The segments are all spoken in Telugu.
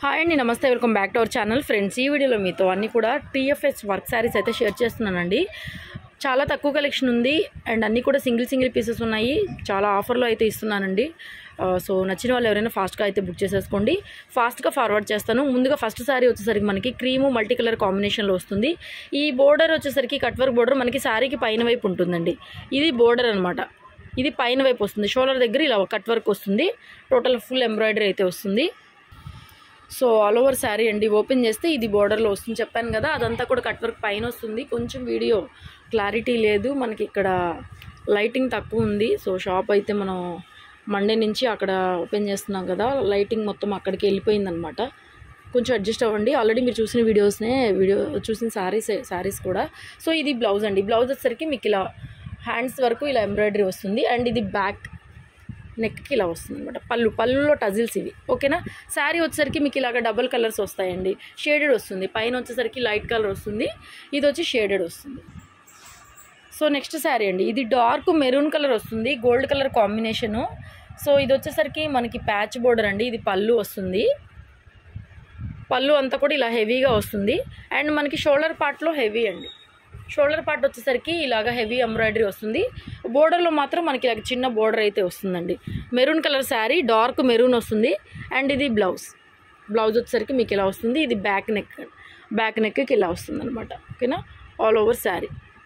హాయ్ అండి నమస్తే welcome back to our channel friends ఈ వీడియోలో మీతో అన్ని కూడా టీఎఫ్ఎస్ వర్క్ శారీస్ అయితే షేర్ చేస్తున్నానండి చాలా తక్కువ కలెక్షన్ ఉంది అండ్ అన్నీ కూడా సింగిల్ సింగిల్ పీసెస్ ఉన్నాయి చాలా ఆఫర్లో అయితే ఇస్తున్నానండి ఆ, సో నచ్చిన వాళ్ళు ఎవరైనా ఫాస్ట్గా అయితే బుక్ చేసేసుకోండి ఫాస్ట్గా ఫార్వర్డ్ చేస్తాను ముందుగా ఫస్ట్ శారీ వచ్చేసరికి మనకి క్రీము మల్టీ కలర్ కాంబినేషన్లో వస్తుంది ఈ బోర్డర్ వచ్చేసరికి కట్ వర్క్ బోర్డర్ మనకి శారీకి పైన వైపు ఉంటుందండి ఇది బోర్డర్ అనమాట ఇది పైన వైపు వస్తుంది షోల్డర్ దగ్గర ఇలా కట్ వర్క్ వస్తుంది టోటల్ ఫుల్ ఎంబ్రాయిడరీ అయితే వస్తుంది సో ఆల్ ఓవర్ శారీ అండి ఓపెన్ చేస్తే ఇది బోర్డర్లో వస్తుంది చెప్పాను కదా అదంతా కూడా కట్ వర్క్ పైన వస్తుంది కొంచెం వీడియో క్లారిటీ లేదు మనకి ఇక్కడ లైటింగ్ తక్కువ ఉంది సో షాప్ అయితే మనం మండే నుంచి అక్కడ ఓపెన్ చేస్తున్నాం కదా లైటింగ్ మొత్తం అక్కడికి వెళ్ళిపోయిందనమాట కొంచెం అడ్జస్ట్ అవ్వండి ఆల్రెడీ మీరు చూసిన వీడియోస్నే వీడియో చూసిన శారీస్ శారీస్ కూడా సో ఇది బ్లౌజ్ అండి బ్లౌజ్ వచ్చేసరికి మీకు ఇలా హ్యాండ్స్ వరకు ఇలా ఎంబ్రాయిడరీ వస్తుంది అండ్ ఇది బ్యాక్ నెక్కి ఇలా వస్తుంది అనమాట పళ్ళు పళ్ళులో టజిల్స్ ఇవి ఓకేనా శారీ వచ్చేసరికి మీకు ఇలాగ డబుల్ కలర్స్ వస్తాయండి షేడెడ్ వస్తుంది పైన వచ్చేసరికి లైట్ కలర్ వస్తుంది ఇది వచ్చి షేడెడ్ వస్తుంది సో నెక్స్ట్ శారీ అండి ఇది డార్క్ మెరూన్ కలర్ వస్తుంది గోల్డ్ కలర్ కాంబినేషను సో ఇది వచ్చేసరికి మనకి ప్యాచ్ బోర్డర్ అండి ఇది పళ్ళు వస్తుంది పళ్ళు అంతా కూడా ఇలా హెవీగా వస్తుంది అండ్ మనకి షోల్డర్ పార్ట్లో హెవీ అండి షోల్డర్ పార్ట్ వచ్చేసరికి ఇలాగ హెవీ ఎంబ్రాయిడరీ వస్తుంది బోర్డర్లో మాత్రం మనకి ఇలాగ చిన్న బోర్డర్ అయితే వస్తుందండి maroon colour sari dark maroon వస్తుంది అండ్ ఇది బ్లౌజ్ బ్లౌజ్ వచ్చేసరికి మీకు ఇలా వస్తుంది ఇది బ్యాక్ నెక్ బ్యాక్ నెక్కి ఇలా వస్తుంది అనమాట ఓకేనా all over sari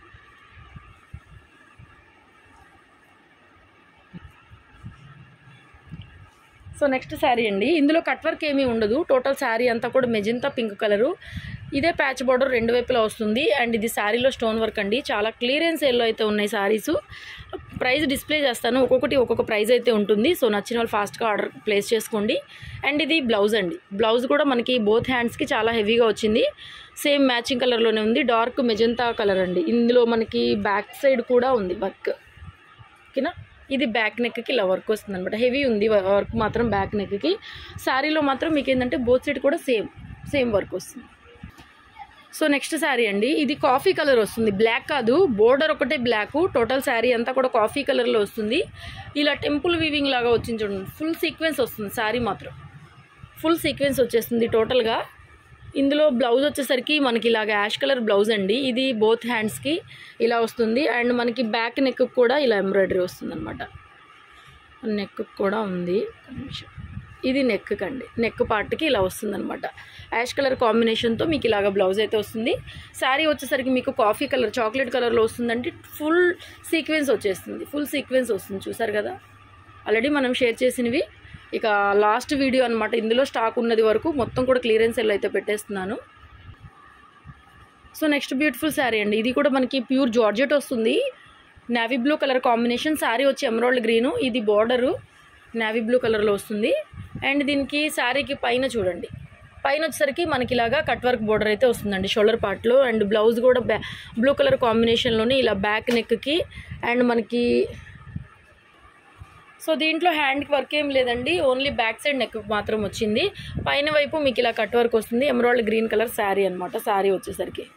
so next sari అండి ఇందులో కట్ వర్క్ ఏమీ ఉండదు టోటల్ శారీ అంతా కూడా మెజంతా పింక్ కలరు ఇదే ప్యాచ్ బార్డర్ రెండు వైపులా వస్తుంది అండ్ ఇది శారీలో స్టోన్ వర్క్ అండి చాలా క్లియరెన్స్ సేల్లో అయితే ఉన్నాయి శారీస్ ప్రైస్ డిస్ప్లే చేస్తాను ఒక్కొక్కటి ఒక్కొక్క ప్రైస్ అయితే ఉంటుంది సో నచ్చిన వాళ్ళు ఫాస్ట్గా ఆర్డర్ ప్లేస్ చేసుకోండి అండ్ ఇది బ్లౌజ్ అండి బ్లౌజ్ కూడా మనకి బోత్ హ్యాండ్స్కి చాలా హెవీగా వచ్చింది సేమ్ మ్యాచింగ్ కలర్లోనే ఉంది డార్క్ మెజంతా కలర్ అండి ఇందులో మనకి బ్యాక్ సైడ్ కూడా ఉంది వర్క్ ఓకేనా ఇది బ్యాక్ నెక్కి ఇలా వర్క్ వస్తుంది అనమాట హెవీ ఉంది వర్క్ మాత్రం బ్యాక్ నెక్కి శారీలో మాత్రం మీకు ఏంటంటే బోత్ సైడ్ కూడా సేమ్ సేమ్ వర్క్ వస్తుంది సో నెక్స్ట్ శారీ అండి ఇది కాఫీ కలర్ వస్తుంది బ్లాక్ కాదు బోర్డర్ ఒకటే బ్లాక్ టోటల్ శారీ అంతా కూడా కాఫీ కలర్లో వస్తుంది ఇలా టెంపుల్ వీవింగ్ లాగా వచ్చింది చూడండి ఫుల్ సీక్వెన్స్ వస్తుంది శారీ మాత్రం ఫుల్ సీక్వెన్స్ వచ్చేస్తుంది టోటల్గా ఇందులో బ్లౌజ్ వచ్చేసరికి మనకి ఇలాగ యాష్ కలర్ బ్లౌజ్ అండి ఇది బోత్ హ్యాండ్స్కి ఇలా వస్తుంది అండ్ మనకి బ్యాక్ నెక్ కూడా ఇలా ఎంబ్రాయిడరీ వస్తుంది అనమాట నెక్ కూడా ఉంది ఒక్క నిమిషం. ఇది నెక్ కండి నెక్ పార్ట్కి ఇలా వస్తుంది అనమాట యాష్ కలర్ కాంబినేషన్తో మీకు ఇలాగ బ్లౌజ్ అయితే వస్తుంది శారీ వచ్చేసరికి మీకు కాఫీ కలర్ చాక్లెట్ కలర్లో వస్తుందంటే ఫుల్ సీక్వెన్స్ వచ్చేస్తుంది ఫుల్ సీక్వెన్స్ వస్తుంది చూసారు కదా ఆల్రెడీ మనం షేర్ చేసినవి ఇక లాస్ట్ వీడియో అనమాట ఇందులో స్టాక్ ఉన్నది వరకు మొత్తం కూడా క్లియరెన్స్ సెల్ అయితే పెట్టేస్తున్నాను సో నెక్స్ట్ బ్యూటిఫుల్ శారీ అండి ఇది కూడా మనకి ప్యూర్ జార్జెట్ వస్తుంది navy blue colour combination sari వచ్చి ఎమరాల్డ్ గ్రీను ఇది బార్డరు నావీ బ్లూ కలర్లో వస్తుంది అండ్ దీనికి శారీకి పైన చూడండి పైన వచ్చేసరికి మనకి ఇలాగా కట్ వర్క్ బోర్డర్ అయితే వస్తుందండి షోల్డర్ పార్ట్లో అండ్ బ్లౌజ్ కూడా బ్యా బ్లూ కలర్ కాంబినేషన్లోనే ఇలా బ్యాక్ నెక్కి అండ్ మనకి సో దీంట్లో హ్యాండ్కి వర్క్ ఏం లేదండి ఓన్లీ బ్యాక్ సైడ్ నెక్ మాత్రం వచ్చింది పైన వైపు మీకు ఇలా కట్ వర్క్ వస్తుంది ఎమరాల్డ్ గ్రీన్ కలర్ శారీ అనమాట శారీ వచ్చేసరికి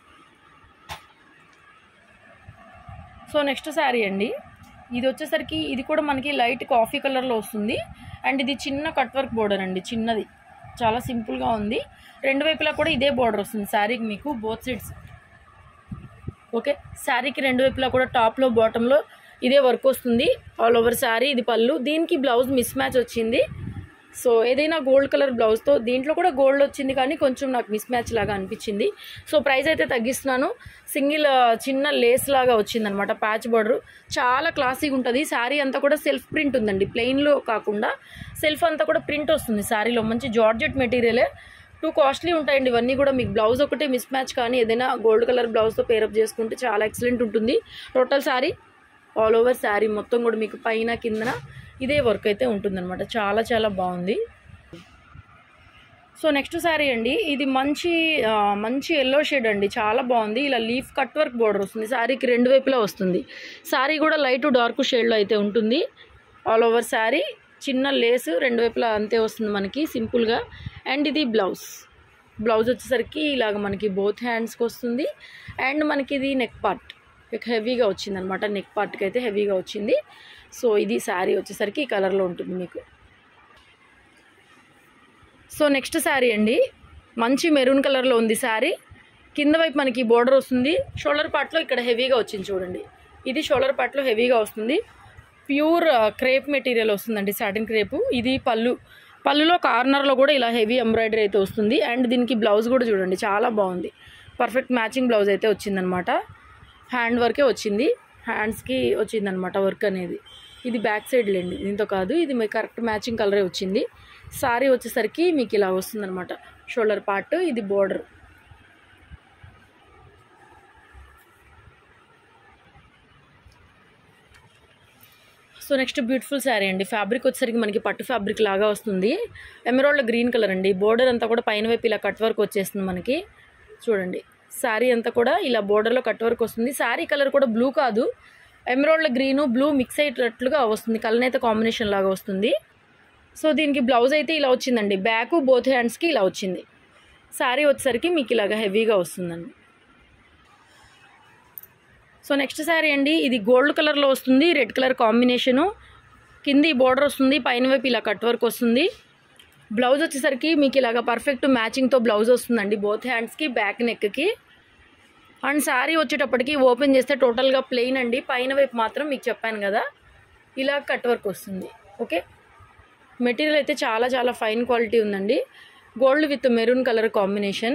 సో నెక్స్ట్ శారీ అండి ఇది వచ్చేసరికి ఇది కూడా మనకి లైట్ కాఫీ కలర్లో వస్తుంది అండ్ ఇది చిన్న కట్ వర్క్ బోర్డర్ అండి చిన్నది చాలా సింపుల్గా ఉంది రెండు వైపులా కూడా ఇదే బోర్డర్ వస్తుంది శారీకి మీకు బోత్ సైడ్స్ ఓకే శారీకి రెండు వైపులా కూడా టాప్లో బాటంలో ఇదే వర్క్ వస్తుంది ఆల్ ఓవర్ శారీ ఇది పళ్ళు దీనికి బ్లౌజ్ మిస్ మ్యాచ్ వచ్చింది సో ఏదైనా గోల్డ్ కలర్ బ్లౌజ్తో దీంట్లో కూడా గోల్డ్ వచ్చింది కానీ కొంచెం నాకు మిస్ మ్యాచ్ లాగా అనిపించింది సో ప్రైస్ అయితే తగ్గిస్తున్నాను సింగిల్ ఆ, చిన్న లేస్ లాగా వచ్చిందనమాట ప్యాచ్ బార్డర్ చాలా క్లాసీగా ఉంటుంది శారీ అంతా కూడా సెల్ఫ్ ప్రింట్ ఉందండి ప్లెయిన్లో కాకుండా సెల్ఫ్ అంతా కూడా ప్రింట్ వస్తుంది శారీలో మంచి జార్జెట్ మెటీరియలే టూ కాస్ట్లీ ఉంటాయండి ఇవన్నీ కూడా మీకు బ్లౌజ్ ఒకటే మిస్ మ్యాచ్ కానీ ఏదైనా గోల్డ్ కలర్ బ్లౌజ్తో పేరప్ చేసుకుంటే చాలా ఎక్సలెంట్ ఉంటుంది total sari all over sari మొత్తం కూడా మీకు పైన కిందన ఇదే వర్క్ అయితే ఉంటుందన్నమాట చాలా చాలా బాగుంది సో నెక్స్ట్ శారీ అండి ఇది మంచి ఆ, మంచి ఎల్లో షేడ్ అండి చాలా బాగుంది ఇలా లీఫ్ కట్ వర్క్ బోర్డర్ వస్తుంది శారీకి రెండు వైపులా వస్తుంది శారీ కూడా లైట్ డార్క్ షేడ్లో అయితే ఉంటుంది ఆల్ ఓవర్ శారీ చిన్న లేస్ రెండు వైపులా అంతే వస్తుంది మనకి సింపుల్గా అండ్ ఇది బ్లౌజ్ బ్లౌజ్ వచ్చేసరికి ఇలాగ మనకి బోత్ హ్యాండ్స్కి వస్తుంది అండ్ మనకి ఇది నెక్ పార్ట్ హెవీగా వచ్చింది అనమాట నెక్ పార్ట్కి అయితే హెవీగా వచ్చింది సో ఇది శారీ వచ్చేసరికి ఈ కలర్లో ఉంటుంది మీకు సో నెక్స్ట్ శారీ అండి మంచి మెరూన్ కలర్లో ఉంది శారీ కింద వైపు మనకి బోర్డర్ వస్తుంది షోల్డర్ పార్ట్లో ఇక్కడ హెవీగా వచ్చింది చూడండి ఇది షోల్డర్ పార్ట్లో హెవీగా వస్తుంది ప్యూర్ క్రేప్ మెటీరియల్ వస్తుందండి సాటిన్ క్రేపు ఇది పళ్ళు పళ్ళులో కార్నర్లో కూడా ఇలా హెవీ ఎంబ్రాయిడరీ అయితే వస్తుంది అండ్ దీనికి బ్లౌజ్ కూడా చూడండి చాలా బాగుంది పర్ఫెక్ట్ మ్యాచింగ్ బ్లౌజ్ అయితే వచ్చిందనమాట హ్యాండ్ వర్కే వచ్చింది హ్యాండ్స్కి వచ్చిందనమాట వర్క్ అనేది ఇది బ్యాక్ సైడ్ లేండి దీంతో కాదు ఇది మీకు కరెక్ట్ మ్యాచింగ్ కలరే వచ్చింది సారీ వచ్చేసరికి మీకు ఇలా వస్తుందన్నమాట షోల్డర్ పార్ట్ ఇది border so next beautiful sari అండి ఫ్యాబ్రిక్ వచ్చేసరికి మనకి పట్టు ఫ్యాబ్రిక్ లాగా వస్తుంది ఎమరాల్డ్ గ్రీన్ కలర్ అండి బోర్డర్ అంతా కూడా పైన వైపు ఇలా కట్ వర్క్ వచ్చేస్తుంది మనకి చూడండి శారీ అంతా కూడా ఇలా బోర్డర్లో కట్ వర్క్ వస్తుంది శారీ కలర్ కూడా బ్లూ కాదు ఎమరాల్డ్ గ్రీను బ్లూ మిక్స్ అయ్యేటట్లుగా వస్తుంది కలనేత కాంబినేషన్ లాగా వస్తుంది సో దీనికి బ్లౌజ్ అయితే ఇలా వచ్చిందండి బ్యాక్ బోత్ హ్యాండ్స్కి ఇలా వచ్చింది శారీ వచ్చేసరికి మీకు ఇలాగ హెవీగా వస్తుందండి సో నెక్స్ట్ శారీ అండి ఇది గోల్డ్ కలర్లో వస్తుంది రెడ్ కలర్ కాంబినేషను కింది బోర్డర్ వస్తుంది పైన వైపు ఇలా కట్ వర్క్ వస్తుంది బ్లౌజ్ వచ్చేసరికి మీకు ఇలాగ పర్ఫెక్ట్ మ్యాచింగ్తో బ్లౌజ్ వస్తుందండి బోత్ హ్యాండ్స్కి బ్యాక్ నెక్కి అండ్ శారీ వచ్చేటప్పటికి ఓపెన్ చేస్తే టోటల్గా ప్లెయిన్ అండి పైన వైపు మాత్రం మీకు చెప్పాను కదా ఇలా కట్ వర్క్ వస్తుంది ఓకే మెటీరియల్ అయితే చాలా చాలా ఫైన్ క్వాలిటీ ఉందండి gold with maroon colour combination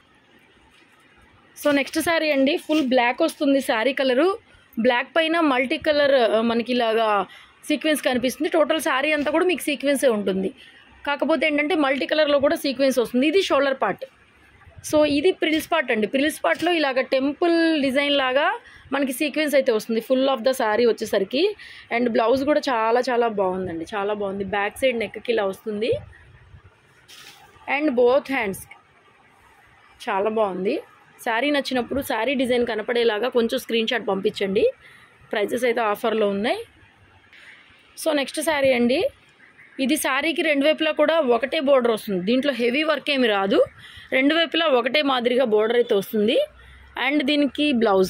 so next sari అండి ఫుల్ బ్లాక్ వస్తుంది శారీ కలరు బ్లాక్ పైన మల్టీ కలర్ మనకి ఇలాగా సీక్వెన్స్ కనిపిస్తుంది టోటల్ శారీ అంతా కూడా మీకు సీక్వెన్సే ఉంటుంది కాకపోతే ఏంటంటే మల్టీ కలర్లో కూడా సీక్వెన్స్ వస్తుంది ఇది షోల్డర్ పార్ట్ సో ఇది ప్రిల్స్ పార్ట్ అండి ప్రిల్స్ పార్ట్లో ఇలాగ టెంపుల్ డిజైన్ లాగా మనకి సీక్వెన్స్ అయితే వస్తుంది ఫుల్ ఆఫ్ ద శారీ వచ్చేసరికి అండ్ బ్లౌజ్ కూడా చాలా చాలా బాగుందండి చాలా బాగుంది బ్యాక్ సైడ్ నెక్కి ఇలా వస్తుంది అండ్ బోత్ హ్యాండ్స్ చాలా బాగుంది శారీ నచ్చినప్పుడు శారీ డిజైన్ కనపడేలాగా కొంచెం స్క్రీన్ షాట్ పంపించండి ప్రైజెస్ అయితే ఆఫర్లో ఉన్నాయి సో నెక్స్ట్ శారీ అండి ఇది శారీకి రెండు వైపులా కూడా ఒకటే బోర్డర్ వస్తుంది దీంట్లో హెవీ వర్క్ ఏమి రాదు రెండు వైపులా ఒకటే మాదిరిగా బోర్డర్ అయితే వస్తుంది అండ్ దీనికి బ్లౌజ్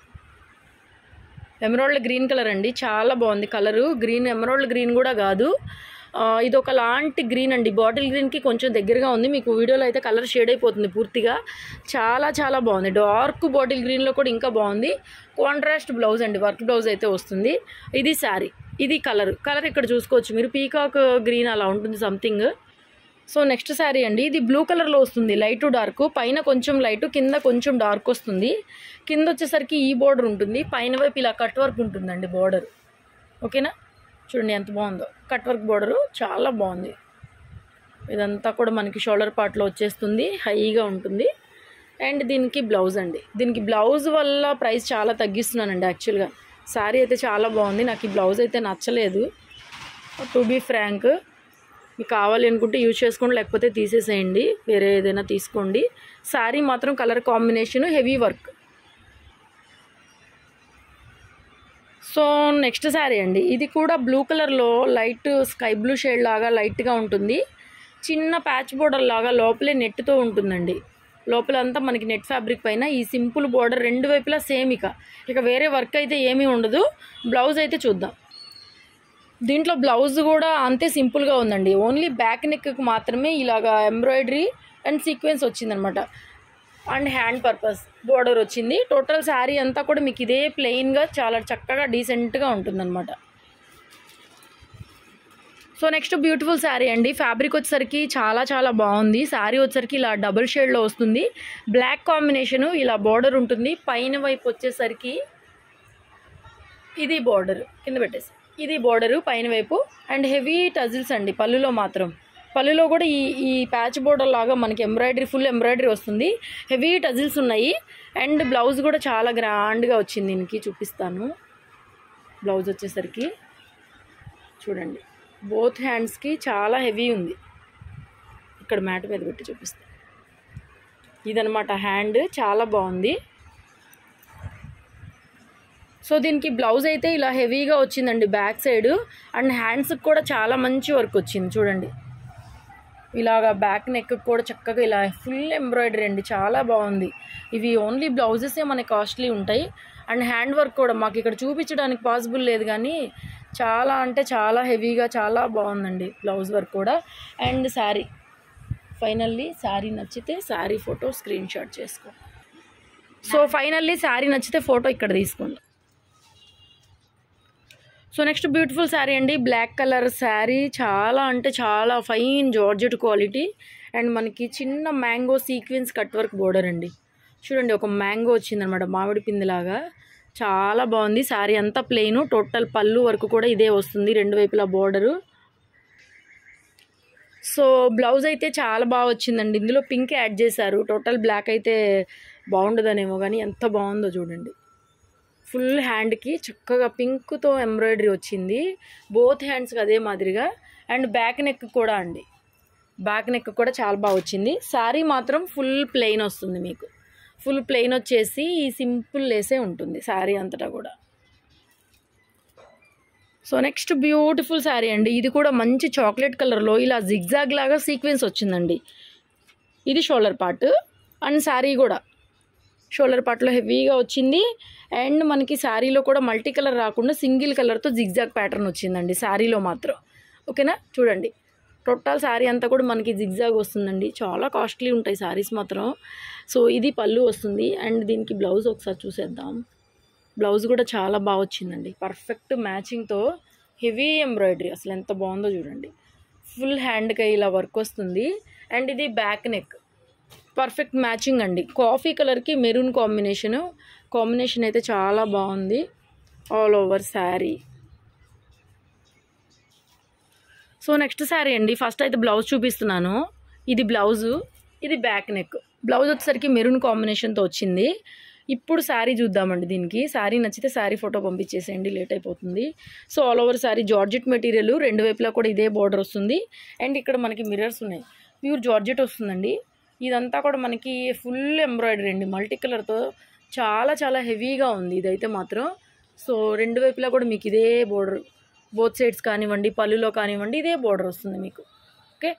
ఎమరాల్డ్ గ్రీన్ కలర్ అండి చాలా బాగుంది కలరు గ్రీన్ ఎమరాల్డ్ గ్రీన్ కూడా కాదు ఆ, ఇది ఒక లాంటి గ్రీన్ అండి బాటిల్ గ్రీన్కి కొంచెం దగ్గరగా ఉంది మీకు వీడియోలో అయితే కలర్ షేడ్ అయిపోతుంది పూర్తిగా చాలా చాలా బాగుంది డార్క్ బాటిల్ గ్రీన్లో కూడా ఇంకా బాగుంది కాంట్రాస్ట్ బ్లౌజ్ అండి వర్క్ బ్లౌజ్ అయితే వస్తుంది ఇది శారీ ఇది కలర్ కలర్ ఇక్కడ చూసుకోవచ్చు మీరు పీకాక్ గ్రీన్ అలా ఉంటుంది సంథింగ్ సో నెక్స్ట్ శారీ అండి ఇది బ్లూ కలర్లో వస్తుంది లైట్ డార్క్ పైన కొంచెం లైట్ కింద కొంచెం డార్క్ వస్తుంది కింద వచ్చేసరికి ఈ బోర్డర్ ఉంటుంది పైన వైపు ఇలా కట్ వర్క్ ఉంటుందండి బోర్డర్ ఓకేనా చూడండి ఎంత బాగుందో కట్ వర్క్ బోర్డరు చాలా బాగుంది ఇదంతా కూడా మనకి షోల్డర్ పార్ట్లో వచ్చేస్తుంది హైగా ఉంటుంది అండ్ దీనికి బ్లౌజ్ అండి దీనికి బ్లౌజ్ వల్ల ప్రైస్ చాలా తగ్గిస్తున్నానండి యాక్చువల్గా శారీ అయితే చాలా బాగుంది నాకు ఈ బ్లౌజ్ అయితే నచ్చలేదు టు బీ ఫ్రాంక్ మీకు కావాలి అనుకుంటే యూజ్ చేసుకోండి లేకపోతే తీసేసేయండి వేరే ఏదైనా తీసుకోండి శారీ మాత్రం colour combination heavy work so next sari అండి ఇది కూడా బ్లూ కలర్లో లైట్ స్కై బ్లూ షేడ్ లాగా లైట్గా ఉంటుంది చిన్న ప్యాచ్ బోర్డర్ లాగా లోపలే నెట్తో ఉంటుందండి లోపలంతా మనకి నెట్ ఫ్యాబ్రిక్ పైన ఈ సింపుల్ బోర్డర్ రెండు వైపులా సేమ్ ఇక ఇక వేరే వర్క్ అయితే ఏమీ ఉండదు బ్లౌజ్ అయితే చూద్దాం దీంట్లో బ్లౌజ్ కూడా అంతే సింపుల్గా ఉందండి ఓన్లీ బ్యాక్ నెక్కి మాత్రమే ఇలాగా ఎంబ్రాయిడరీ అండ్ సీక్వెన్స్ వచ్చిందనమాట అండ్ హ్యాండ్ పర్పస్ బోర్డర్ వచ్చింది టోటల్ శారీ అంతా కూడా మీకు ఇదే ప్లెయిన్గా చాలా చక్కగా డీసెంట్గా ఉంటుందన్నమాట సో నెక్స్ట్ బ్యూటిఫుల్ శారీ అండి ఫ్యాబ్రిక్ వచ్చేసరికి చాలా చాలా బాగుంది శారీ వచ్చేసరికి ఇలా డబుల్ షేడ్లో వస్తుంది బ్లాక్ కాంబినేషను ఇలా బార్డర్ ఉంటుంది పైన వైపు వచ్చేసరికి ఇది బార్డర్ కింద పెట్టేసి ఇది బార్డరు పైన వైపు అండ్ హెవీ టజిల్స్ అండి పళ్ళులో మాత్రం పళ్ళులో కూడా ఈ ఈ ప్యాచ్ బోర్డర్ లాగా మనకి ఎంబ్రాయిడరీ ఫుల్ ఎంబ్రాయిడరీ వస్తుంది హెవీ టజిల్స్ ఉన్నాయి అండ్ బ్లౌజ్ కూడా చాలా గ్రాండ్గా వచ్చింది దీనికి చూపిస్తాను బ్లౌజ్ వచ్చేసరికి చూడండి బోత్ హ్యాండ్స్కి చాలా హెవీ ఉంది ఇక్కడ మ్యాట్ మీద పెట్టి చూపిస్తాను ఇదనమాట హ్యాండ్ చాలా బాగుంది సో దీనికి బ్లౌజ్ అయితే ఇలా హెవీగా వచ్చిందండి బ్యాక్ సైడ్ అండ్ హ్యాండ్స్కి కూడా చాలా మంచి వర్క్ వచ్చింది చూడండి ఇలాగా బ్యాక్ నెక్ కూడా చక్కగా ఇలా ఫుల్ ఎంబ్రాయిడరీ అండి చాలా బాగుంది ఇవి ఓన్లీ బ్లౌజెసే మనకి కాస్ట్లీ ఉంటాయి అండ్ హ్యాండ్ వర్క్ కూడా మాకు ఇక్కడ చూపించడానికి పాసిబుల్ లేదు కానీ చాలా అంటే చాలా హెవీగా చాలా బాగుందండి బ్లౌజ్ వర్క్ కూడా అండ్ శారీ ఫైనల్లీ శారీ నచ్చితే శారీ ఫోటో స్క్రీన్ షాట్ చేసుకో సో ఫైనల్లీ శారీ నచ్చితే ఫోటో ఇక్కడ తీసుకోండి సో నెక్స్ట్ బ్యూటిఫుల్ శారీ అండి బ్లాక్ కలర్ శారీ చాలా అంటే చాలా ఫైన్ జార్జెట్ క్వాలిటీ అండ్ మనకి చిన్న mango sequence cut work border అండి చూడండి ఒక మ్యాంగో వచ్చిందనమాట మామిడి పిందిలాగా చాలా బాగుంది శారీ అంతా ప్లెయిన్ టోటల్ పళ్ళు వరకు కూడా ఇదే వస్తుంది రెండు వైపులా బోర్డరు సో బ్లౌజ్ అయితే చాలా బాగా వచ్చిందండి ఇందులో పింక్ యాడ్ చేశారు టోటల్ బ్లాక్ అయితే బాగుండదనేమో కానీ ఎంత బాగుందో చూడండి ఫుల్ హ్యాండ్కి చక్కగా పింక్తో ఎంబ్రాయిడరీ వచ్చింది బోత్ హ్యాండ్స్కి అదే మాదిరిగా అండ్ బ్యాక్ నెక్ కూడా అండి బ్యాక్ నెక్ కూడా చాలా బాగా వచ్చింది శారీ మాత్రం ఫుల్ ప్లెయిన్ వస్తుంది మీకు ఫుల్ ప్లెయిన్ వచ్చేసి ఈ సింపుల్ లేసే ఉంటుంది శారీ అంతటా కూడా సో నెక్స్ట్ బ్యూటిఫుల్ శారీ అండి ఇది కూడా మంచి చాక్లెట్ కలర్లో ఇలా జిగ్జాగ్ లాగా సీక్వెన్స్ వచ్చిందండి ఇది షోల్డర్ పార్ట్ అండ్ శారీ కూడా షోల్డర్ పార్ట్లో హెవీగా వచ్చింది అండ్ మనకి శారీలో కూడా మల్టీ కలర్ రాకుండా సింగిల్ కలర్తో జిగ్జాగ్ ప్యాటర్న్ వచ్చిందండి శారీలో మాత్రం ఓకేనా చూడండి టోటల్ శారీ అంతా కూడా మనకి జిగ్జాగ్ వస్తుందండి చాలా కాస్ట్లీ ఉంటాయి శారీస్ మాత్రం సో ఇది పళ్ళు వస్తుంది అండ్ దీనికి బ్లౌజ్ ఒకసారి చూసేద్దాం బ్లౌజ్ కూడా చాలా బాగా వచ్చిందండి పర్ఫెక్ట్ మ్యాచింగ్తో హెవీ ఎంబ్రాయిడరీ అసలు ఎంత బాగుందో చూడండి ఫుల్ హ్యాండ్కి ఇలా వర్క్ వస్తుంది అండ్ ఇది బ్యాక్ నెక్ పర్ఫెక్ట్ మ్యాచింగ్ అండి కాఫీ కలర్కి మెరూన్ కాంబినేషన్ కాంబినేషన్ అయితే చాలా బాగుంది all over sari so next sari అండి ఫస్ట్ అయితే బ్లౌజ్ చూపిస్తున్నాను ఇది బ్లౌజు ఇది బ్యాక్ నెక్ బ్లౌజ్ వచ్చేసరికి మెరూన్ కాంబినేషన్తో వచ్చింది ఇప్పుడు శారీ చూద్దామండి దీనికి శారీ నచ్చితే శారీ ఫోటో పంపించేసేయండి లేట్ అయిపోతుంది so all over sari georgette material రెండు వైపులా కూడా ఇదే బార్డర్ వస్తుంది అండ్ ఇక్కడ మనకి మిర్రర్స్ ఉన్నాయి ప్యూర్ జార్జెట్ వస్తుందండి ఇదంతా కూడా మనకి ఫుల్ ఎంబ్రాయిడరీ అండి మల్టీ కలర్తో చాలా చాలా హెవీగా ఉంది ఇదైతే మాత్రం సో రెండు వైపులా కూడా మీకు ఇదే బోర్డర్ బోత్ సైడ్స్ కానివ్వండి పళ్ళులో కానివ్వండి ఇదే బోర్డర్ వస్తుంది మీకు okay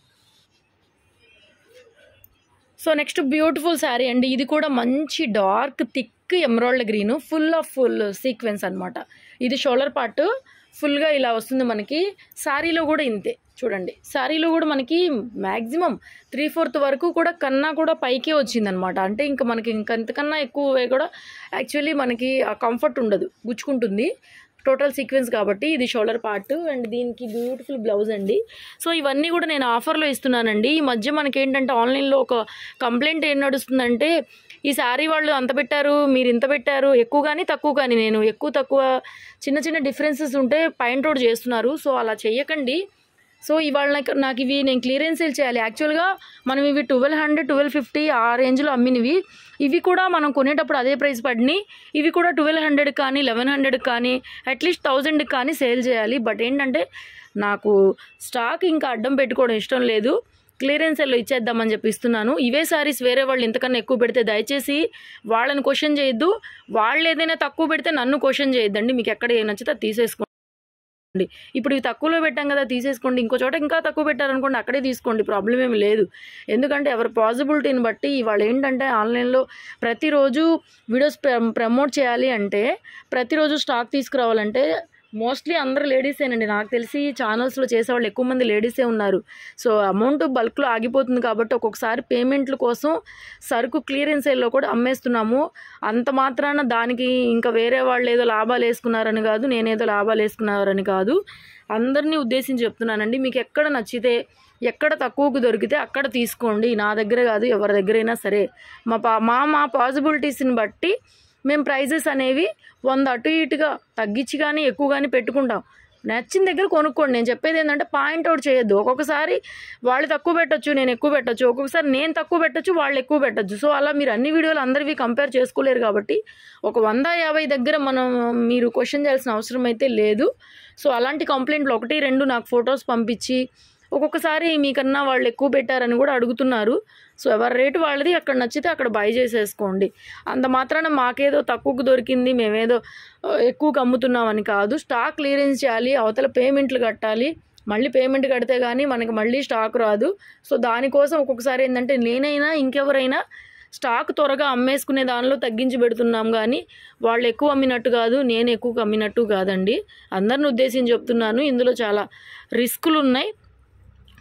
so next beautiful sari అండి ఇది కూడా మంచి dark thick emerald green full of full sequence అనమాట ఇది షోల్డర్ పార్ట్ ఫుల్గా ఇలా వస్తుంది మనకి శారీలో కూడా ఇంతే చూడండి శారీలో కూడా మనకి మ్యాక్సిమం త్రీ ఫోర్త్ వరకు కూడా కన్నా కూడా పైకే వచ్చిందనమాట అంటే ఇంకా మనకి ఇంకంతకన్నా ఎక్కువ కూడా యాక్చువల్లీ మనకి ఆ కంఫర్ట్ ఉండదు గుచ్చుకుంటుంది టోటల్ సీక్వెన్స్ కాబట్టి ఇది షోల్డర్ పార్ట్ అండ్ దీనికి బ్యూటిఫుల్ బ్లౌజ్ అండి సో ఇవన్నీ కూడా నేను ఆఫర్లో ఇస్తున్నానండి ఈ మధ్య మనకి ఏంటంటే ఆన్లైన్లో ఒక కంప్లైంట్ ఏం నడుస్తుందంటే ఈ శారీ వాళ్ళు అంత పెట్టారు మీరు ఇంత పెట్టారు ఎక్కువ కానీ తక్కువ కానీ నేను ఎక్కువ తక్కువ చిన్న చిన్న డిఫరెన్సెస్ ఉంటే పాయింట్ అవుట్ చేస్తున్నారు సో అలా చేయకండి సో ఇవాళ నాకు నాకు ఇవి నేను క్లియరెన్స్ సేల్ చేయాలి యాక్చువల్గా మనం ఇవి ట్వెల్వ్ హండ్రెడ్ ట్వెల్వ్ ఫిఫ్టీ ఆ రేంజ్లో అమ్మినవి ఇవి కూడా మనం కొనేటప్పుడు అదే ప్రైస్ పడినాయి ఇవి కూడా ట్వెల్వ్ హండ్రెడ్ కానీ లెవెన్ హండ్రెడ్ కానీ అట్లీస్ట్ థౌజండ్కి కానీ సేల్ చేయాలి బట్ ఏంటంటే నాకు స్టాక్ ఇంకా అడ్డం పెట్టుకోవడం ఇష్టం లేదు క్లియరెన్స్ సెల్లో ఇచ్చేద్దామని చెప్పి ఇస్తున్నాను ఇవే సారీస్ వేరే వాళ్ళు ఇంతకన్నా ఎక్కువ పెడితే దయచేసి వాళ్ళని క్వశ్చన్ చేయొద్దు వాళ్ళు ఏదైనా తక్కువ పెడితే నన్ను క్వశ్చన్ చేయొద్దండి మీకు ఎక్కడ ఏ నచ్చితే అది తీసేసుకోండి ఇప్పుడు ఇవి తక్కువలో పెట్టాం కదా తీసేసుకోండి ఇంకో చోట ఇంకా తక్కువ పెట్టారనుకోండి అక్కడే తీసుకోండి ప్రాబ్లం ఏమి లేదు ఎందుకంటే ఎవరి పాసిబిలిటీని బట్టి ఇవాళ ఏంటంటే ఆన్లైన్లో ప్రతిరోజు వీడియోస్ ప్రమోట్ చేయాలి అంటే ప్రతిరోజు స్టాక్ తీసుకురావాలంటే మోస్ట్లీ అందరూ లేడీసేనండి నాకు తెలిసి ఛానల్స్లో చేసేవాళ్ళు ఎక్కువ మంది లేడీసే ఉన్నారు సో అమౌంట్ బల్క్లో ఆగిపోతుంది కాబట్టి ఒక్కొక్కసారి పేమెంట్ల కోసం సరుకు క్లియరెన్స్ సేల్లో కూడా అమ్మేస్తున్నాము అంత మాత్రాన దానికి ఇంకా వేరే వాళ్ళు ఏదో లాభాలు వేసుకున్నారని కాదు నేనేదో లాభాలు వేసుకున్నారని కాదు అందరినీ ఉద్దేశించి చెప్తున్నానండి మీకు ఎక్కడ నచ్చితే ఎక్కడ తక్కువకు దొరికితే అక్కడ తీసుకోండి నా దగ్గర కాదు ఎవరి దగ్గరైనా సరే మా పా మా మా పాసిబిలిటీస్ని బట్టి మేము ప్రైజెస్ అనేవి వంద అటు ఇటుగా తగ్గించి కానీ ఎక్కువ కానీ పెట్టుకుంటాం నచ్చిన దగ్గర కొనుక్కోండి నేను చెప్పేది ఏంటంటే పాయింట్ అవుట్ చేయొద్దు ఒక్కొక్కసారి వాళ్ళు తక్కువ పెట్టొచ్చు నేను ఎక్కువ పెట్టొచ్చు ఒక్కొక్కసారి నేను తక్కువ పెట్టొచ్చు వాళ్ళు ఎక్కువ పెట్టొచ్చు సో అలా మీరు అన్ని వీడియోలు అందరివి కంపేర్ చేసుకోలేరు కాబట్టి ఒక వంద యాభై దగ్గర మనం మీరు క్వశ్చన్ చేయాల్సిన అవసరం అయితే లేదు సో అలాంటి కంప్లైంట్లు ఒకటి రెండు నాకు ఫొటోస్ పంపించి ఒక్కొక్కసారి మీకన్నా వాళ్ళు ఎక్కువ పెట్టారని కూడా అడుగుతున్నారు సో ఎవరి రేటు వాళ్ళది అక్కడ నచ్చితే అక్కడ బై చేసేసుకోండి అంత మాత్రాన మాకేదో తక్కువకు దొరికింది మేమేదో ఆ, ఎక్కువకు అమ్ముతున్నామని కాదు స్టాక్ క్లియరెన్స్ చేయాలి అవతల పేమెంట్లు కట్టాలి మళ్ళీ పేమెంట్ కడితే కానీ మనకి మళ్ళీ స్టాక్ రాదు సో దానికోసం ఒక్కొక్కసారి ఏంటంటే నేనైనా ఇంకెవరైనా స్టాక్ త్వరగా అమ్మేసుకునే దానిలో తగ్గించి పెడుతున్నాం కానీ వాళ్ళు ఎక్కువ అమ్మినట్టు కాదు నేను ఎక్కువ అమ్మినట్టు కాదండి అందరిని ఉద్దేశించి చెప్తున్నాను ఇందులో చాలా రిస్కులు ఉన్నాయి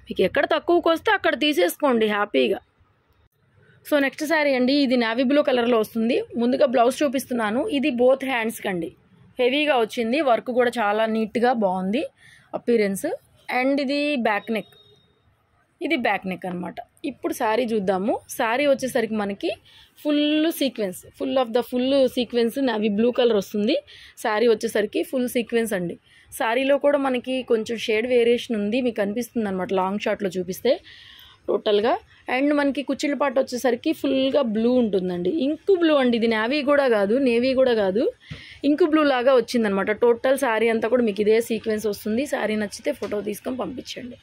మీకు ఎక్కడ తక్కువకి వస్తే అక్కడ తీసేసుకోండి హ్యాపీగా సో నెక్స్ట్ శారీ అండి ఇది నావీ బ్లూ కలర్లో వస్తుంది ముందుగా బ్లౌజ్ చూపిస్తున్నాను ఇది బోత్ హ్యాండ్స్కి అండి హెవీగా వచ్చింది వర్క్ కూడా చాలా నీట్గా బాగుంది అపీరెన్స్ అండ్ ఇది బ్యాక్ నెక్ ఇది బ్యాక్ నెక్ అనమాట ఇప్పుడు శారీ చూద్దాము శారీ వచ్చేసరికి మనకి full sequence full of the full sequence navy blue colour వస్తుంది శారీ వచ్చేసరికి ఫుల్ సీక్వెన్స్ అండి శారీలో కూడా మనకి కొంచెం షేడ్ వేరియేషన్ ఉంది మీకు అనిపిస్తుంది అనమాట లాంగ్ షార్ట్లో చూపిస్తే టోటల్గా అండ్ మనకి కుచ్చిళ్ళ పాట వచ్చేసరికి ఫుల్గా బ్లూ ఉంటుందండి ఇంకు బ్లూ అండి ఇది నావీ కూడా కాదు నేవీ కూడా కాదు ఇంకు బ్లూ లాగా వచ్చిందనమాట టోటల్ శారీ అంతా కూడా మీకు ఇదే సీక్వెన్స్ వస్తుంది శారీ నచ్చితే ఫోటో తీసుకొని పంపించండి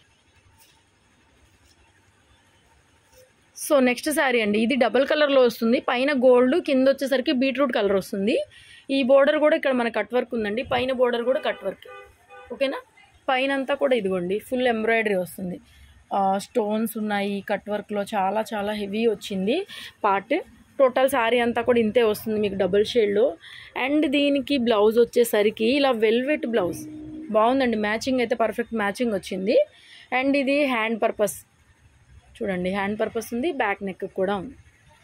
సో నెక్స్ట్ శారీ అండి ఇది డబల్ కలర్లో వస్తుంది పైన గోల్డ్ కింద వచ్చేసరికి బీట్రూట్ కలర్ వస్తుంది ఈ బోర్డర్ కూడా ఇక్కడ మన కట్ వర్క్ ఉందండి పైన బోర్డర్ కూడా కట్ వర్క్ ఓకేనా పైన అంతా కూడా ఇదిగోండి ఫుల్ ఎంబ్రాయిడరీ వస్తుంది స్టోన్స్ ఉన్నాయి కట్ వర్క్లో చాలా చాలా హెవీ వచ్చింది పార్ట్ టోటల్ శారీ అంతా కూడా ఇంతే వస్తుంది మీకు డబుల్ షేడ్లో అండ్ దీనికి బ్లౌజ్ వచ్చేసరికి ఇలా వెల్వెట్ బ్లౌజ్ బాగుందండి మ్యాచింగ్ అయితే పర్ఫెక్ట్ మ్యాచింగ్ వచ్చింది అండ్ ఇది హ్యాండ్ పర్పస్ చూడండి హ్యాండ్ పర్పస్ ఉంది బ్యాక్ నెక్ కూడా ఉంది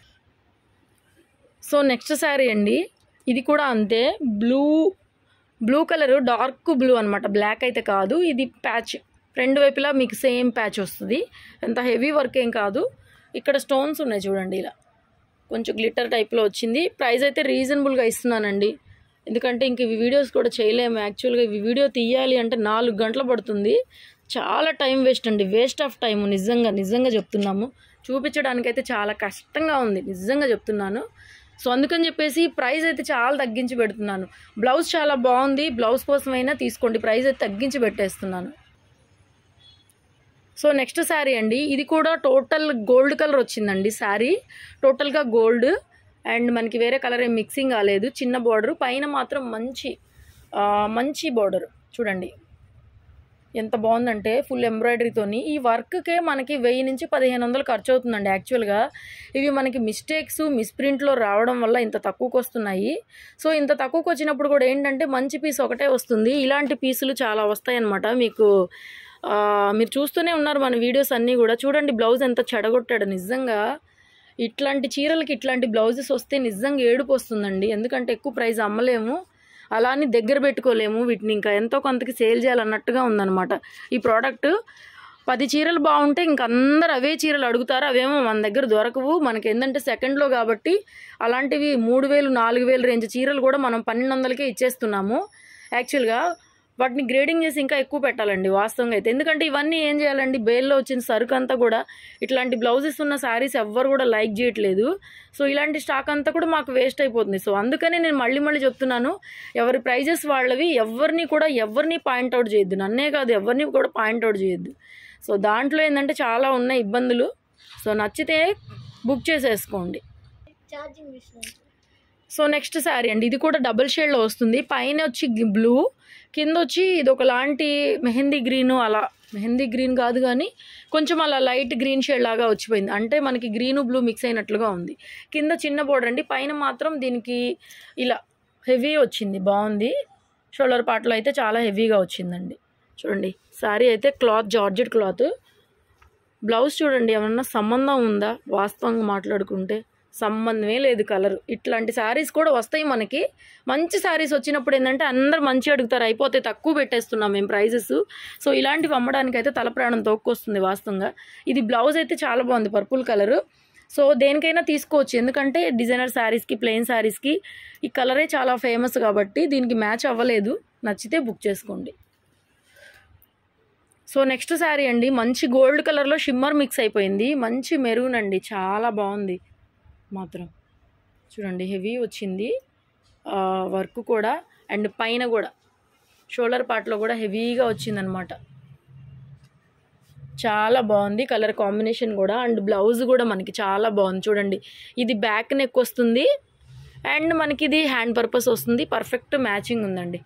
సో నెక్స్ట్ శారీ అండి ఇది కూడా అంతే blue blue colour dark blue అనమాట బ్లాక్ అయితే కాదు ఇది ప్యాచ్ రెండు వైపులా మీకు సేమ్ ప్యాచ్ వస్తుంది ఎంత హెవీ వర్క్ ఏం కాదు ఇక్కడ స్టోన్స్ ఉన్నాయి చూడండి ఇలా కొంచెం గ్లిటర్ టైప్లో వచ్చింది ప్రైస్ అయితే రీజనబుల్గా ఇస్తున్నానండి ఎందుకంటే ఇంక ఇవి వీడియోస్ కూడా చేయలేము యాక్చువల్గా ఇవి వీడియో తీయాలి అంటే నాలుగు గంటలు పడుతుంది చాలా టైం వేస్ట్ అండి వేస్ట్ ఆఫ్ టైం నిజంగా నిజంగా చెప్తున్నాము చూపించడానికైతే చాలా కష్టంగా ఉంది నిజంగా చెప్తున్నాను సో అందుకని చెప్పేసి ప్రైస్ అయితే చాలా తగ్గించి పెడుతున్నాను బ్లౌజ్ చాలా బాగుంది బ్లౌజ్ కోసమైనా తీసుకోండి ప్రైస్ అయితే తగ్గించి పెట్టేస్తున్నాను సో నెక్స్ట్ శారీ అండి ఇది కూడా టోటల్ గోల్డ్ కలర్ వచ్చిందండి శారీ టోటల్గా గోల్డ్ అండ్ మనకి వేరే కలర్ ఏం మిక్సింగ్ కాలేదు చిన్న బార్డర్ పైన మాత్రం మంచి ఆ, మంచి బార్డర్ చూడండి ఎంత బాగుందంటే ఫుల్ ఎంబ్రాయిడరీతోని ఈ వర్క్కే మనకి వెయ్యి నుంచి పదిహేను వందలు ఖర్చు అవుతుందండి యాక్చువల్గా ఇవి మనకి మిస్టేక్స్ మిస్ప్రింట్లో రావడం వల్ల ఇంత తక్కువకి వస్తున్నాయి సో ఇంత తక్కువకి వచ్చినప్పుడు కూడా ఏంటంటే మంచి పీస్ ఒకటే వస్తుంది ఇలాంటి పీసులు చాలా వస్తాయి అన్నమాట మీకు ఆ, మీరు చూస్తూనే ఉన్నారు మన వీడియోస్ అన్నీ కూడా చూడండి బ్లౌజ్ ఎంత చెడగొట్టాడు నిజంగా ఇట్లాంటి చీరలకి ఇట్లాంటి బ్లౌజెస్ వస్తే నిజంగా ఏడుపు వస్తుందండి ఎందుకంటే ఎక్కువ ప్రైస్ అమ్మలేము అలా అని దగ్గర పెట్టుకోలేము వీటిని ఇంకా ఎంతో కొంతకి సేల్ చేయాలన్నట్టుగా ఉందన్నమాట ఈ ప్రోడక్ట్ పది చీరలు బాగుంటే ఇంక అందరు అవే చీరలు అడుగుతారు అవేమో మన దగ్గర దొరకవు మనకి ఏంటంటే సెకండ్లో కాబట్టి అలాంటివి మూడు వేలు నాలుగు వేలు రేంజ్ చీరలు కూడా మనం పన్నెండు వందలకే ఇచ్చేస్తున్నాము యాక్చువల్గా వాటిని గ్రేడింగ్ చేసి ఇంకా ఎక్కువ పెట్టాలండి వాస్తవంగా అయితే ఎందుకంటే ఇవన్నీ ఏం చేయాలండి బేల్లో వచ్చిన సరుకు అంతా కూడా ఇట్లాంటి బ్లౌజెస్ ఉన్న శారీస్ ఎవ్వరు కూడా లైక్ చేయట్లేదు సో ఇలాంటి స్టాక్ అంతా కూడా మాకు వేస్ట్ అయిపోతుంది సో అందుకనే నేను మళ్ళీ మళ్ళీ చెప్తున్నాను ఎవరి ప్రైజెస్ వాళ్ళవి ఎవరిని కూడా ఎవరిని పాయింట్అవుట్ చేయొద్దు నన్నే కాదు ఎవరిని కూడా పాయింట్అవుట్ చేయొద్దు సో దాంట్లో ఏంటంటే చాలా ఉన్నాయి ఇబ్బందులు సో నచ్చితే బుక్ చేసేసుకోండి charging machine so next sari అండి ఇది కూడా డబుల్ షేడ్లో వస్తుంది పైన వచ్చి బ్లూ కింద వచ్చి ఇది ఒకలాంటి మెహందీ గ్రీన్ అలా మెహందీ గ్రీన్ కాదు కానీ కొంచెం అలా లైట్ గ్రీన్ షేడ్ లాగా వచ్చిపోయింది అంటే మనకి గ్రీను బ్లూ మిక్స్ అయినట్లుగా ఉంది కింద చిన్న బోర్డర్ అండి పైన మాత్రం దీనికి ఇలా హెవీ వచ్చింది బాగుంది షోల్డర్ పార్ట్లో అయితే చాలా హెవీగా వచ్చిందండి చూడండి శారీ అయితే క్లాత్ జార్జెట్ క్లాత్ బ్లౌజ్ చూడండి ఏమన్నా సంబంధం ఉందా వాస్తవంగా మాట్లాడుకుంటే సంబంధమే లేదు కలర్ ఇట్లాంటి శారీస్ కూడా వస్తాయి మనకి మంచి శారీస్ వచ్చినప్పుడు ఏంటంటే అందరు మంచి అడుగుతారు అయిపోతే తక్కువ పెట్టేస్తున్నాం మేము ప్రైజెస్ సో ఇలాంటివి అమ్మడానికి అయితే తల ప్రాణం తోక్కొస్తుంది వాస్తవంగా ఇది బ్లౌజ్ అయితే చాలా బాగుంది పర్పుల్ కలర్ సో దేనికైనా తీసుకోవచ్చు ఎందుకంటే డిజైనర్ శారీస్కి ప్లెయిన్ శారీస్కి ఈ కలరే చాలా ఫేమస్ కాబట్టి దీనికి మ్యాచ్ అవ్వలేదు నచ్చితే బుక్ చేసుకోండి సో నెక్స్ట్ శారీ అండి మంచి గోల్డ్ కలర్లో షిమ్మర్ మిక్స్ అయిపోయింది మంచి మెరూన్ అండి చాలా బాగుంది మాత్రం చూడండి హెవీ వచ్చింది ఆ, వర్క్ కూడా అండ్ పైన కూడా షోల్డర్ పార్ట్లో కూడా హెవీగా వచ్చిందనమాట చాలా బాగుంది కలర్ కాంబినేషన్ కూడా అండ్ బ్లౌజ్ కూడా మనకి చాలా బాగుంది చూడండి ఇది బ్యాక్ నెక్ వస్తుంది అండ్ మనకి ఇది హ్యాండ్ పర్పస్ వస్తుంది పర్ఫెక్ట్ మ్యాచింగ్ ఉందండి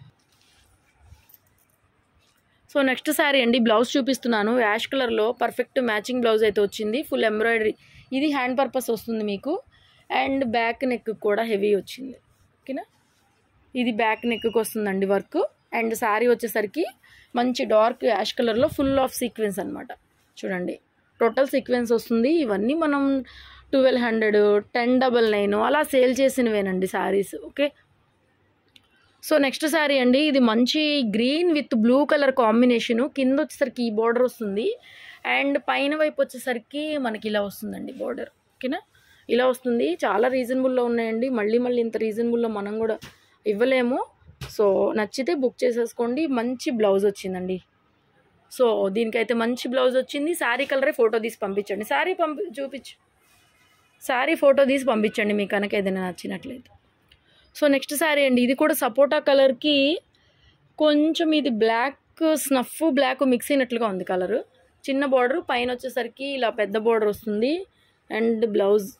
సో నెక్స్ట్ శారీ అండి బ్లౌజ్ చూపిస్తున్నాను యాష్ కలర్లో పర్ఫెక్ట్ మ్యాచింగ్ బ్లౌజ్ అయితే వచ్చింది ఫుల్ ఎంబ్రాయిడరీ ఇది హ్యాండ్ పర్పస్ వస్తుంది మీకు అండ్ బ్యాక్ నెక్ కూడా హెవీ వచ్చింది ఓకేనా ఇది బ్యాక్ నెక్కి వస్తుందండి వర్క్ అండ్ శారీ వచ్చేసరికి మంచి డార్క్ యాష్ కలర్లో ఫుల్ ఆఫ్ సీక్వెన్స్ అనమాట చూడండి టోటల్ సీక్వెన్స్ వస్తుంది ఇవన్నీ మనం twelve hundred ten double nine అలా సేల్ చేసినవేనండి sarees okay so next sari అండి ఇది మంచి green with blue colour combination కింద వచ్చేసరికి ఈ బార్డర్ వస్తుంది అండ్ పైన వైపు వచ్చేసరికి మనకి ఇలా వస్తుందండి బార్డర్ ఓకేనా ఇలా వస్తుంది చాలా రీజనబుల్లో ఉన్నాయండి మళ్ళీ మళ్ళీ ఇంత రీజనబుల్లో మనం కూడా ఇవ్వలేము సో నచ్చితే బుక్ చేసేసుకోండి మంచి బ్లౌజ్ వచ్చిందండి సో దీనికైతే మంచి బ్లౌజ్ వచ్చింది శారీ కలరే ఫోటో తీసి పంపించండి శారీ పంపి చూపించు శారీ ఫోటో తీసి పంపించండి మీకు కనుక ఏదైనా నచ్చినట్లయితే సో నెక్స్ట్ శారీ అండి ఇది కూడా సపోటా కలర్కి కొంచెం ఇది బ్లాక్ స్నఫ్ బ్లాక్ మిక్స్ అయినట్లుగా ఉంది కలర్ చిన్న బార్డర్ పైన వచ్చేసరికి ఇలా పెద్ద బార్డర్ వస్తుంది అండ్ బ్లౌజ్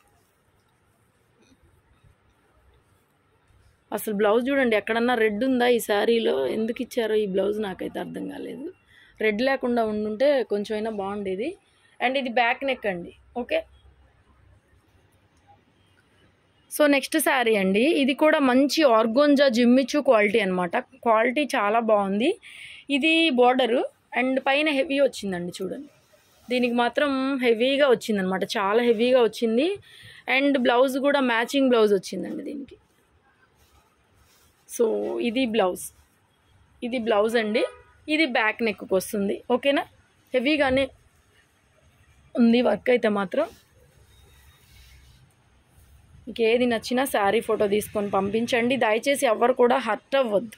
అసలు బ్లౌజ్ చూడండి ఎక్కడన్నా రెడ్ ఉందా ఈ శారీలో ఎందుకు ఇచ్చారో ఈ బ్లౌజ్ నాకైతే అర్థం కాలేదు రెడ్ లేకుండా ఉండుంటే కొంచెం అయినా బాగుండేది అండ్ ఇది బ్యాక్ నెక్ అండి ఓకే సో నెక్స్ట్ శారీ అండి ఇది కూడా మంచి ఆర్గోంజా జిమ్మిచు క్వాలిటీ అనమాట క్వాలిటీ చాలా బాగుంది ఇది బార్డరు అండ్ పైన హెవీ వచ్చిందండి చూడండి దీనికి మాత్రం హెవీగా వచ్చిందనమాట చాలా హెవీగా వచ్చింది అండ్ బ్లౌజ్ కూడా మ్యాచింగ్ బ్లౌజ్ వచ్చిందండి దీనికి సో ఇది బ్లౌజ్ ఇది బ్లౌజ్ అండి ఇది బ్యాక్ నెక్కి వస్తుంది ఓకేనా హెవీగానే ఉంది వర్క్ అయితే మాత్రం మీకు ఏది నచ్చినా శారీ ఫోటో తీసుకొని పంపించండి దయచేసి ఎవరు కూడా హర్ట్ అవ్వద్దు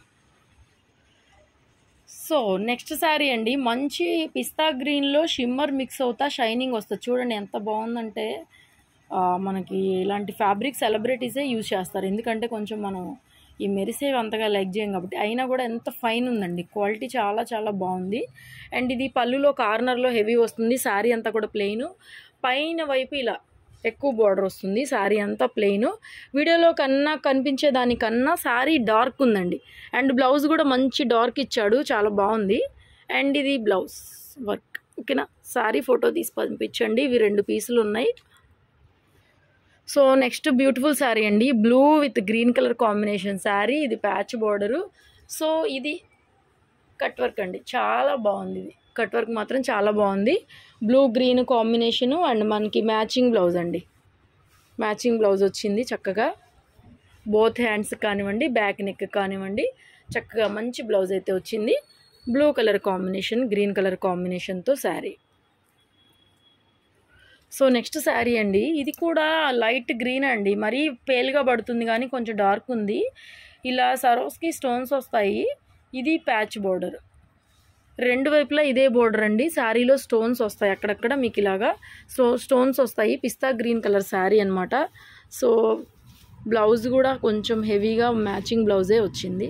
సో నెక్స్ట్ శారీ అండి మంచి పిస్తా గ్రీన్లో షిమ్మర్ మిక్స్ అవుతా షైనింగ్ వస్తుంది చూడండి ఎంత బాగుందంటే ఆ, మనకి ఇలాంటి ఫ్యాబ్రిక్ సెలబ్రిటీసే యూజ్ చేస్తారు ఎందుకంటే కొంచెం మనం ఈ మెరిసేవి అంతగా లైక్ చేయం కాబట్టి అయినా కూడా ఎంత ఫైన్ ఉందండి క్వాలిటీ చాలా చాలా బాగుంది అండ్ ఇది పళ్ళులో కార్నర్లో హెవీ వస్తుంది శారీ అంతా కూడా ప్లెయిన్ పైన వైపు ఇలా ఎక్కువ బార్డర్ వస్తుంది శారీ అంతా ప్లెయిన్ వీడియోలో కన్నా కనిపించే దానికన్నా శారీ డార్క్ ఉందండి అండ్ బ్లౌజ్ కూడా మంచి డార్క్ ఇచ్చాడు చాలా బాగుంది అండ్ ఇది బ్లౌజ్ వర్క్ ఓకేనా శారీ ఫోటో తీసి పంపించండి ఇవి రెండు పీసులు ఉన్నాయి సో నెక్స్ట్ బ్యూటిఫుల్ శారీ అండి blue with green colour combination sari ఇది ప్యాచ్ బార్డరు సో ఇది కట్ వర్క్ అండి చాలా బాగుంది ఇది కట్ వర్క్ మాత్రం చాలా బాగుంది బ్లూ గ్రీన్ కాంబినేషను అండ్ మనకి మ్యాచింగ్ బ్లౌజ్ అండి మ్యాచింగ్ బ్లౌజ్ వచ్చింది చక్కగా బోత్ హ్యాండ్స్ కానివ్వండి బ్యాక్ నెక్ కానివ్వండి చక్కగా మంచి బ్లౌజ్ అయితే వచ్చింది blue colour combination green colour కాంబినేషన్తో శారీ సో నెక్స్ట్ శారీ అండి ఇది కూడా లైట్ గ్రీన్ అండి మరీ పేల్గా పడుతుంది కానీ కొంచెం డార్క్ ఉంది ఇలా సరోస్కి స్టోన్స్ వస్తాయి ఇది ప్యాచ్ బోర్డర్ రెండు వైపులా ఇదే బోర్డర్ అండి శారీలో స్టోన్స్ వస్తాయి అక్కడక్కడ మీకు ఇలాగా స్టో స్టోన్స్ వస్తాయి పిస్తా గ్రీన్ కలర్ శారీ అనమాట సో బ్లౌజ్ కూడా కొంచెం హెవీగా మ్యాచింగ్ బ్లౌజే వచ్చింది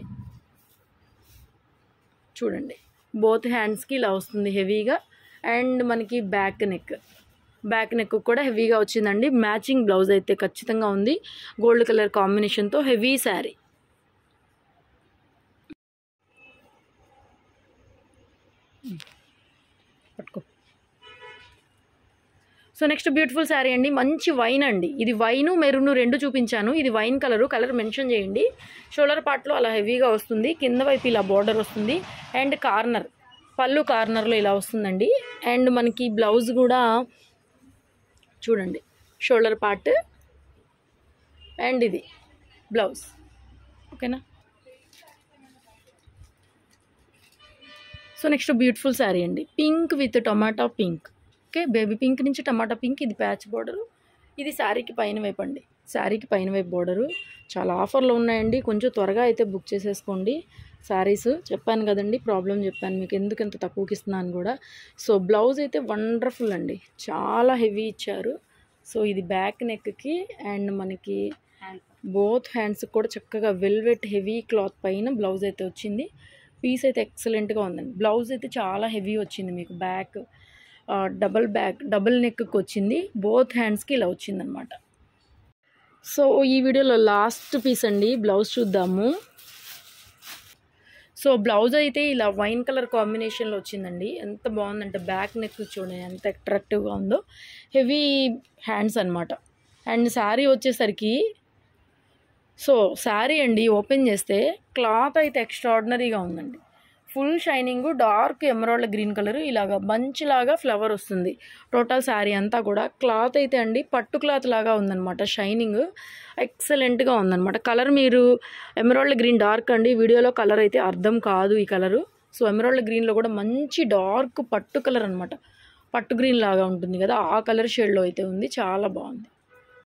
చూడండి బోత్ హ్యాండ్స్కి ఇలా వస్తుంది హెవీగా అండ్ మనకి బ్యాక్ నెక్ బ్యాక్ నెక్ కూడా హెవీగా వచ్చిందండి మ్యాచింగ్ బ్లౌజ్ అయితే ఖచ్చితంగా ఉంది గోల్డ్ కలర్ కాంబినేషన్తో హెవీ శారీ పట్టుకో సో నెక్స్ట్ బ్యూటిఫుల్ శారీ అండి మంచి వైన్ అండి ఇది వైను మెరూన్ రెండు చూపించాను ఇది వైన్ కలరు కలర్ మెన్షన్ చేయండి షోల్డర్ పార్ట్లో అలా హెవీగా వస్తుంది కింద వైపు ఇలా బార్డర్ వస్తుంది అండ్ కార్నర్ పళ్ళు కార్నర్లో ఇలా వస్తుందండి అండ్ మనకి బ్లౌజ్ కూడా చూడండి షోల్డర్ పార్ట్ అండ్ ఇది బ్లౌజ్ ఓకేనా సో నెక్స్ట్ బ్యూటిఫుల్ శారీ అండి pink with tomato pink okay baby pink నుంచి టమాటా పింక్ ఇది ప్యాచ్ బార్డరు ఇది శారీకి పైన వైపు అండి శారీకి పైన వైపు బార్డరు చాలా ఆఫర్లు ఉన్నాయండి కొంచెం త్వరగా అయితే బుక్ చేసేసుకోండి శారీస్ చెప్పాను కదండి ప్రాబ్లం చెప్పాను మీకు ఎందుకు ఇంత తక్కువకి ఇస్తున్నాను కూడా సో బ్లౌజ్ అయితే వండర్ఫుల్ అండి చాలా హెవీ ఇచ్చారు సో ఇది బ్యాక్ నెక్కి అండ్ మనకి బోత్ హ్యాండ్స్ కూడా చక్కగా వెల్వెట్ హెవీ క్లాత్ పైన బ్లౌజ్ అయితే వచ్చింది పీస్ అయితే ఎక్సలెంట్గా ఉందండి బ్లౌజ్ అయితే చాలా హెవీ వచ్చింది మీకు బ్యాక్ డబల్ బ్యాక్ డబుల్ నెక్కి వచ్చింది బోత్ హ్యాండ్స్కి ఇలా వచ్చిందనమాట సో ఈ వీడియోలో లాస్ట్ పీస్ అండి బ్లౌజ్ చూద్దాము సో బ్లౌజ్ అయితే ఇలా వైన్ కలర్ కాంబినేషన్లో వచ్చిందండి ఎంత బాగుందంటే బ్యాక్ నెక్ చూడండి ఎంత అట్రాక్టివ్గా ఉందో హెవీ హ్యాండ్స్ అనమాట అండ్ శారీ వచ్చేసరికి సో శారీ అండి ఓపెన్ చేస్తే క్లాత్ అయితే ఎక్స్ట్రాడినరీగా ఉందండి full shining dark emerald green colour ఇలాగా బంచ్ లాగా ఫ్లవర్ వస్తుంది టోటల్ శారీ అంతా కూడా క్లాత్ అయితే అండి పట్టు క్లాత్ లాగా ఉందన్నమాట షైనింగ్ ఎక్సలెంట్గా ఉందన్నమాట కలర్ మీరు ఎమరాల్డ్ గ్రీన్ డార్క్ అండి వీడియోలో కలర్ అయితే అర్థం కాదు ఈ కలరు సో ఎమరాల్డ్ గ్రీన్లో కూడా మంచి డార్క్ పట్టు కలర్ అనమాట పట్టు గ్రీన్ లాగా ఉంటుంది కదా ఆ కలర్ షేడ్లో అయితే ఉంది చాలా బాగుంది